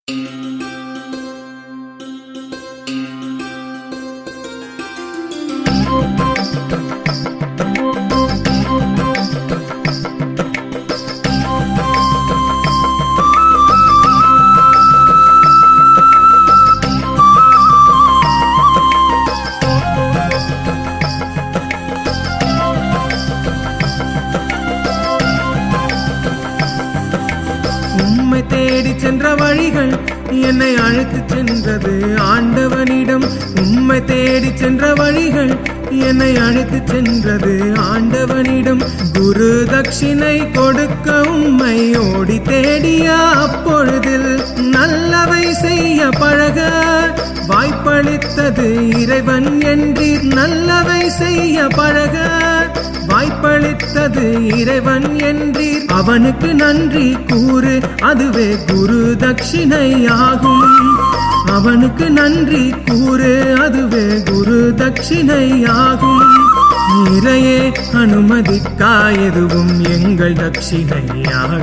உம்மை தேடி சென்ற வழிகள் என்னை அழைத்து சென்றது ஆண்டவனிடம் உம்மை தேடி சென்ற வழிகள் என்னை அழைத்து சென்றது ஆண்டவனிடம் குரு தட்சிணை கொடுக்க உம்மை ஓடி தேடிய அப்பொழுதில் நல்லவை செய்ய பழக வாய்ப்பளித்தது இறைவன் என்றீர் நல்லவை செய்ய பழக வாய்ப்பளித்தது இறைவன் என்றீர் அவனுக்கு நன்றி கூறு அதுவே குரு தட்சிணையாகும் அவனுக்கு நன்றி கூறு அதுவே குரு தட்சிணையாகும் நிறையே அனுமதிக்கா எதுவும் எங்கள் தட்சிணையாக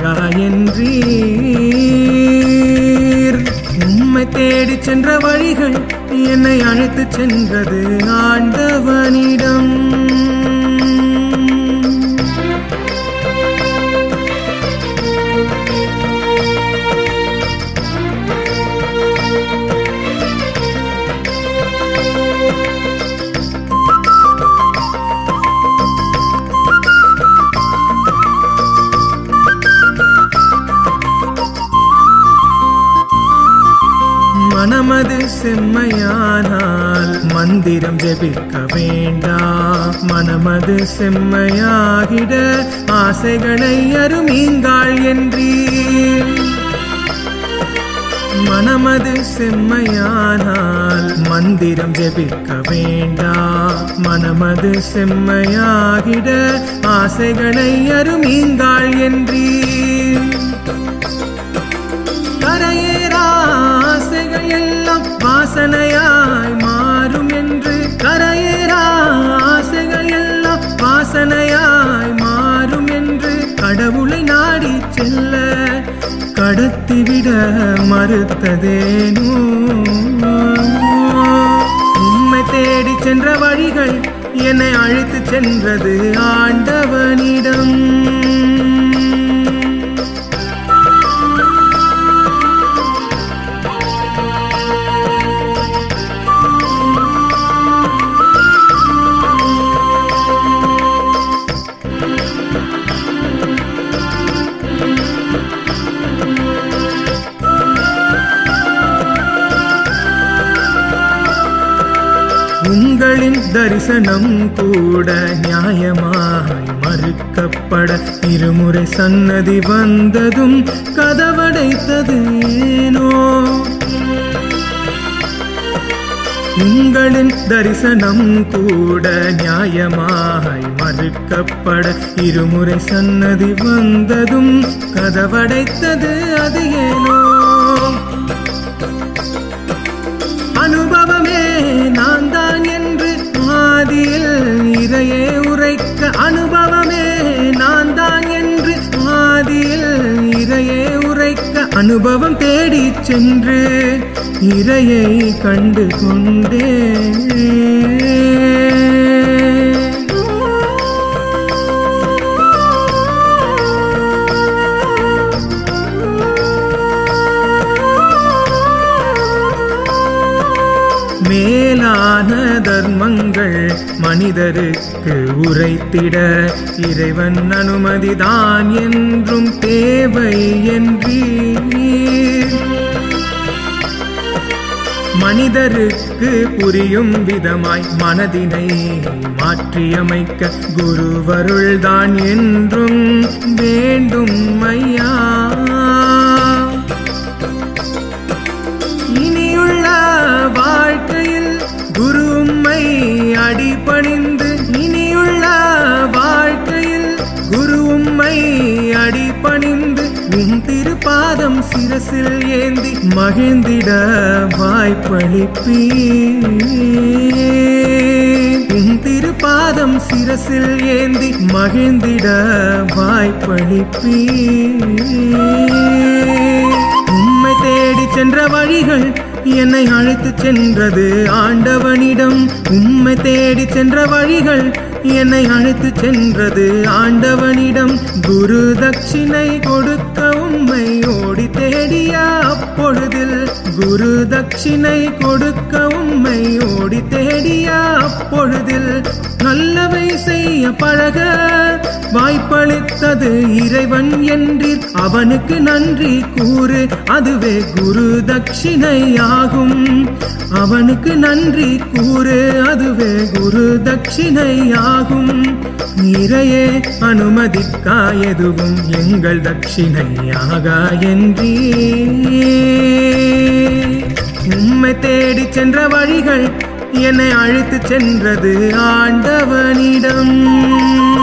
என்றீர் உம்மை தேடி சென்ற வழிகள் என்னை அழைத்து சென்றது ஆண்டவனிடம் மனமது செம்மையானால் மந்திரம் ஜெபிக்க வேண்டாம் மனமது செம்மையாகிட ஆசைகளை அருமீங்காள் என்றீர் மனமது செம்மையானால் மந்திரம் ஜெபிக்க வேண்டாம் மனமது செம்மையாகிட ஆசைகளை அருமீங்காள் என்றீர் கரையேறா ஆசைகள் எல்லாம் வாசனையாய் மாறும் என்று கரையேறா ஆசைகள் எல்லாம் வாசனையாய் மாறும் என்று கடவுளை நாடி செல்ல கடத்திவிட மறுத்ததேனோ உம்மை தேடி சென்ற வழிகள் என்னை அழைத்து சென்றது ஆண்டவனிடம் உங்களின் தரிசனம் கூட நியாயமாய் மறுக்கப்பட இருமுறை சன்னதி வந்ததும் கதவடைத்தது ஏனோ உங்களின் தரிசனம் கூட நியாயமாய் மறுக்கப்பட இருமுறை சன்னதி வந்ததும் கதவடைத்தது அது ஏனோ அனுபவமே நான் தான் என்று ஆதியில் இறையே உரைக்க அனுபவமே நான் தான் என்று ஆதியில் இறையே உரைக்க அனுபவம் தேடிச் சென்று இறையை கண்டு கொண்டே மேலான தர்மங்கள் மனிதருக்கு உரைத்திட இறைவன் அனுமதிதான் என்றும் தேவை என்றீர் மனிதருக்கு புரியும் விதமாய் மனதினை மாற்றியமைக்க குருவருள்தான் என்றும் வேண்டும் ஐயா இனியுள்ள வாழ்க்கையில் குரு உம்மை அடிபணிந்து இனியுள்ள வாழ்க்கையில் குரு உம்மை அடிபணிந்து உம் திருப்பாதம் சிரசில் ஏந்தி மகிழ்ந்திட வாய்ப்பளிப்பீ உம் திருப்பாதம் சிரசில் ஏந்தி மகிழ்ந்திட வாய்ப்பளிப்பீ உம்மை தேடி சென்ற சென்ற வழிகள் என்னை அழைத்து சென்றது ஆண்டவனிடம் உம்மை தேடி சென்ற வழிகள் என்னை அழைத்து சென்றது ஆண்டவனிடம் குரு தட்சிணை கொடுக்க உம்மை ஓடி தேடிய அப்பொழுதில் குரு தட்சிணை கொடுக்க உம்மை ஓடி தேடிய அப்பொழுதில் நல்லவை செய்ய பழக வாய்ப்பளித்தது இறைவன் என்றீர் அவனுக்கு நன்றி கூறு அதுவே குரு தட்சிணையாகும் அவனுக்கு நன்றி கூறு அதுவே குரு தட்சிணையாகும் நிறையே அனுமதிக்கா எதுவும் எங்கள் தட்சிணையாக என்றீ உம்மை தேடி சென்ற வழிகள் என்னை அழைத்து சென்றது ஆண்டவனிடம்